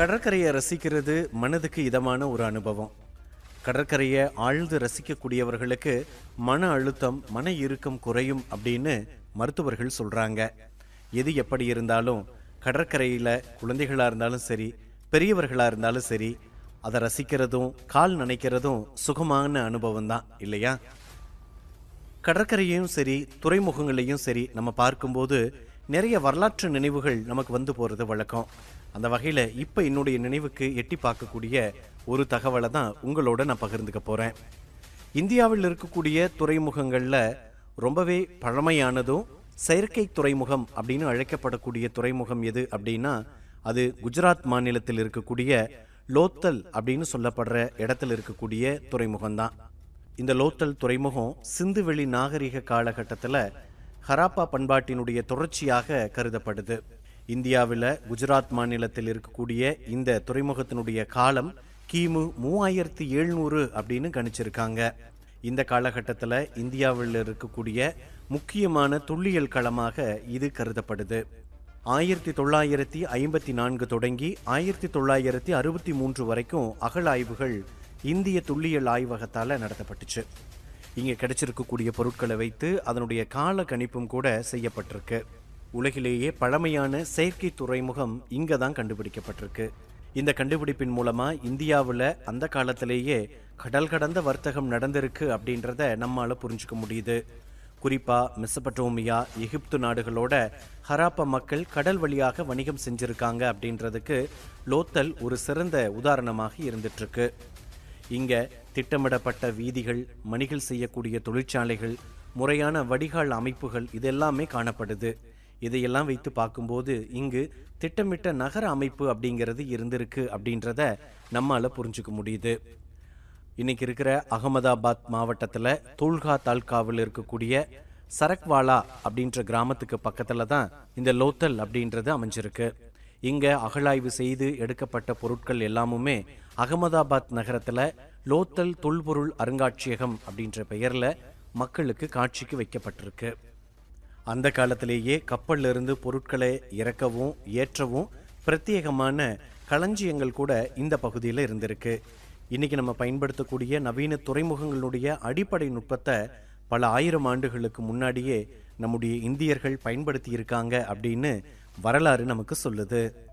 கடற்கரையை ரசிக்கிறது மனதுக்கு இதமான ஒரு அனுபவம் கடற்கரையை ஆழ்ந்து ரசிக்கக்கூடியவர்களுக்கு மன அழுத்தம் மன இறுக்கம் குறையும் அப்படின்னு மருத்துவர்கள் சொல்றாங்க எது எப்படி இருந்தாலும் கடற்கரையில் குழந்தைகளாக இருந்தாலும் சரி பெரியவர்களாக இருந்தாலும் சரி அதை ரசிக்கிறதும் கால் நனைக்கிறதும் சுகமான அனுபவம் தான் இல்லையா கடற்கரையையும் சரி துறைமுகங்களையும் சரி நம்ம பார்க்கும்போது நிறைய வரலாற்று நினைவுகள் நமக்கு வந்து போகிறது வழக்கம் அந்த வகையில் இப்போ என்னுடைய நினைவுக்கு எட்டி பார்க்கக்கூடிய ஒரு தகவலை தான் உங்களோட நான் பகிர்ந்துக்க போகிறேன் இந்தியாவில் இருக்கக்கூடிய துறைமுகங்களில் ரொம்பவே பழமையானதும் செயற்கை துறைமுகம் அப்படின்னு அழைக்கப்படக்கூடிய துறைமுகம் எது அப்படின்னா அது குஜராத் மாநிலத்தில் இருக்கக்கூடிய லோத்தல் அப்படின்னு சொல்லப்படுற இடத்துல இருக்கக்கூடிய துறைமுகம் தான் இந்த லோத்தல் துறைமுகம் சிந்துவெளி நாகரிக காலகட்டத்தில் ஹராப்பா பண்பாட்டினுடைய தொடர்ச்சியாக கருதப்படுது இந்தியாவில் குஜராத் மாநிலத்தில் இருக்கக்கூடிய இந்த துறைமுகத்தினுடைய காலம் கிமு மூவாயிரத்தி எழுநூறு அப்படின்னு கணிச்சிருக்காங்க இந்த காலகட்டத்தில் இந்தியாவில் இருக்கக்கூடிய முக்கியமான துல்லியல் களமாக இது கருதப்படுது ஆயிரத்தி தொள்ளாயிரத்தி ஐம்பத்தி நான்கு தொடங்கி ஆயிரத்தி தொள்ளாயிரத்தி அறுபத்தி மூன்று வரைக்கும் அகழாய்வுகள் இந்திய துல்லியல் ஆய்வகத்தால் நடத்தப்பட்டுச்சு இங்கே கிடைச்சிருக்கக்கூடிய பொருட்களை வைத்து அதனுடைய கால கணிப்பும் கூட செய்யப்பட்டிருக்கு உலகிலேயே பழமையான செயற்கை துறைமுகம் இங்கே தான் கண்டுபிடிக்கப்பட்டிருக்கு இந்த கண்டுபிடிப்பின் மூலமா இந்தியாவில் அந்த காலத்திலேயே கடல் கடந்த வர்த்தகம் நடந்திருக்கு அப்படின்றத நம்மால புரிஞ்சுக்க முடியுது குறிப்பா மெசபட்டோமியா எகிப்து நாடுகளோட ஹராப்பா மக்கள் கடல் வழியாக வணிகம் செஞ்சிருக்காங்க அப்படின்றதுக்கு லோத்தல் ஒரு சிறந்த உதாரணமாக இருந்துட்டு இருக்கு இங்க திட்டமிடப்பட்ட வீதிகள் மணிகள் செய்யக்கூடிய தொழிற்சாலைகள் முறையான வடிகால் அமைப்புகள் இதெல்லாமே காணப்படுது இதையெல்லாம் வைத்து பார்க்கும்போது இங்கு திட்டமிட்ட நகர அமைப்பு அப்படிங்கிறது இருந்திருக்கு அப்படின்றத நம்மால புரிஞ்சுக்க முடியுது இன்னைக்கு இருக்கிற அகமதாபாத் மாவட்டத்தில் தூல்கா தாலுகாவில் இருக்கக்கூடிய சரக்வாலா அப்படின்ற கிராமத்துக்கு பக்கத்தில் தான் இந்த லோத்தல் அப்படின்றது அமைஞ்சிருக்கு இங்க அகழாய்வு செய்து எடுக்கப்பட்ட பொருட்கள் எல்லாமுமே அகமதாபாத் நகரத்தில் லோத்தல் தொல்பொருள் அருங்காட்சியகம் அப்படின்ற பெயர்ல மக்களுக்கு காட்சிக்கு வைக்கப்பட்டிருக்கு அந்த காலத்திலேயே கப்பல்ல இருந்து பொருட்களை இறக்கவும் ஏற்றவும் பிரத்யேகமான களஞ்சியங்கள் கூட இந்த பகுதியில் இருந்திருக்கு இன்னைக்கு நம்ம பயன்படுத்தக்கூடிய நவீன துறைமுகங்களுடைய அடிப்படை நுட்பத்தை பல ஆயிரம் ஆண்டுகளுக்கு முன்னாடியே நம்முடைய இந்தியர்கள் பயன்படுத்தி இருக்காங்க அப்படின்னு வரலாறு நமக்கு சொல்லுது